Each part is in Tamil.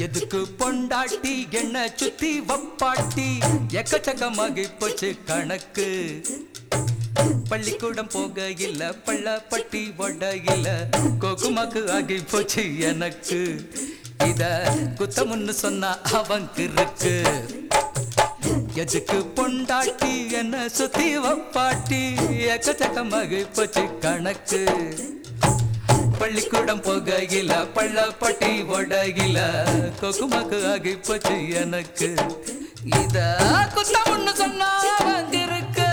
எதுக்கு பொண்டாட்டி என்ன சுத்தி வப்பாட்டி எக்கச்சக்கமாகி போச்சு கணக்கு பள்ளிக்கூடம் போக இல்ல பள்ளப்பட்டி ஒட இல்ல கோகுமாக்கு ஆகி போச்சு எனக்கு இத குத்தமுன்னு சொன்னா அவங்க இருக்கு எதுக்கு பொண்டாட்டி என்ன சுத்தி வப்பாட்டி எக்கச்சக்கமாகி போச்சு கணக்கு பள்ளிக்கூடம் போகையில பள்ளப்பட்டி ஒடகில கொக்குமக்கு ஆகி போச்சு எனக்கு இத குத்தமுன்னு சொன்னா வந்திருக்கு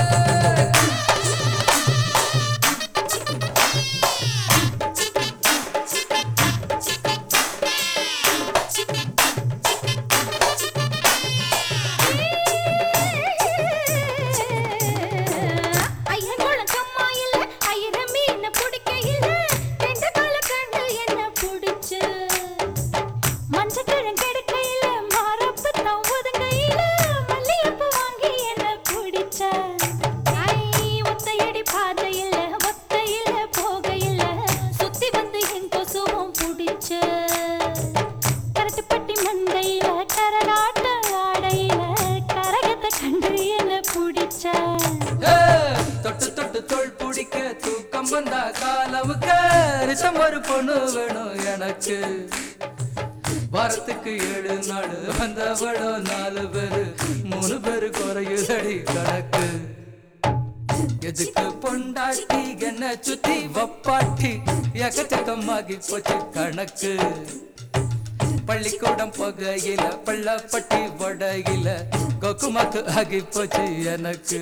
ஐயன் குளக்கம்மா இல்ல, ஐயர மீன புடிக்க இல்ல, ரெண்டு கால கண்டு என்ன புடிச்சு. மஞ்சக்கிழங்கு எடுக்கையில, மாரப்பு தான் ஒதுங்கையில, மல்லிகைப்பூ வாங்கி என்ன புடிச்ச. ஐ, ஒத்தையடி பாதையில, ஒத்தையில போகையில, சுத்தி வந்து என் கொசுவும் புடிச்ச. கரட்டுப்பட்டி மந்தையில, கரகாட்ட ஆடையில, கரகத்தை கண்டு என்ன புடிச்ச ஏ, தொட்டு தொட்டு தோள் பிடிக்க தூக்கம் வந்தா காலவுக்க ரிசம் ஒரு பொண்ணு வேணும் எனக்கு வாரத்துக்கு ஏழு நாள் வந்தவளோ நாலு பேரு மூணு பேரு குறையுதடி கணக்கு எதுக்கு பொண்டாட்டி என்ன சுத்தி வப்பாட்டி எக்கச்சக்கமாகி போச்சு கணக்கு பள்ளிக்கூடம் போகையில பள்ளப்பட்டி வடையில கொக்குமாக்கு ஆகி போச்சு எனக்கு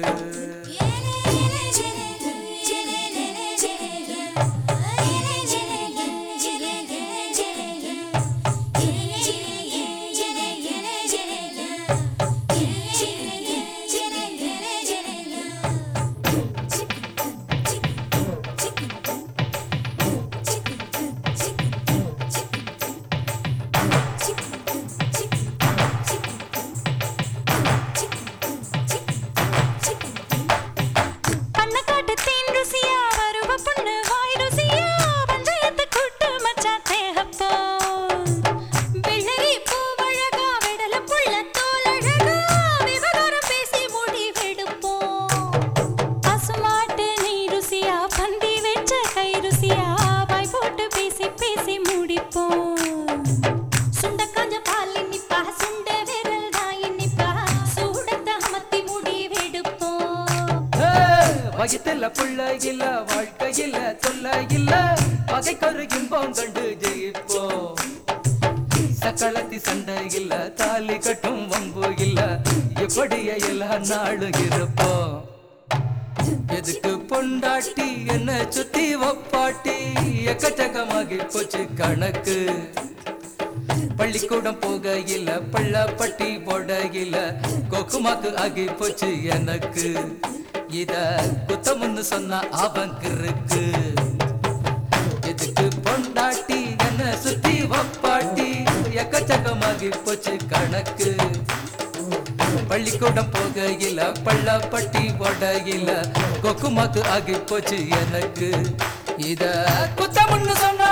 பண்ணக்காட்டு தேன் ருசியா வருவ பொண்ணு வாய் ருசியா பஞ்சாயத்து கூட்டு மச்சான் தேகப்போ வெள்ளரி பூவழகா விடல புள்ள தோலழகா விவகாரம் பேசி முடிவெடுப்போம் பசுமாட்டு நீ ருசியா பந்தி வச்ச கை ருசியா வாய் போட்டு பேசி பேசி முடிப்போம் சுண்ட காஞ்ச பால் இனிப்பா சுண்ட விரல் தான் இனிப்பா சூடத்தை அமர்த்தி முடிவெடுப்போம் ஏ, வயித்துல புள்ள இல்ல வாழ்க்கையில தொல்ல இல்ல பகைக்கொரு இன்பம் கண்டு ஜெயிப்போம் சக்களத்தி சண்டை இல்ல தாலி கட்டும் வம்பு இல்ல இப்படியே எல்லா நாளும் இருப்போம் எதுக்கு பொண்டாட்டி என்ன சுத்தி வப்பாட்டி எக்கச்சக்கமாகி போச்சு கணக்கு பள்ளிக்கூடம் போகையில பள்ளப்பட்டி போடையில கொக்குமாக்கு ஆகி போச்சு எனக்கு இத குத்தமுன்னு சொன்னா அவங்க இருக்கு எதுக்கு பொண்டாட்டி என்ன சுத்தி வப்பாட்டி எக்கச்சக்கமாகி போச்சு கணக்கு பள்ளிக்கூடம் போகையில பள்ளப்பட்டி போடையில கொக்குமாக்கு ஆகி போச்சு எனக்கு இத குத்தமுன்னு சொன்னா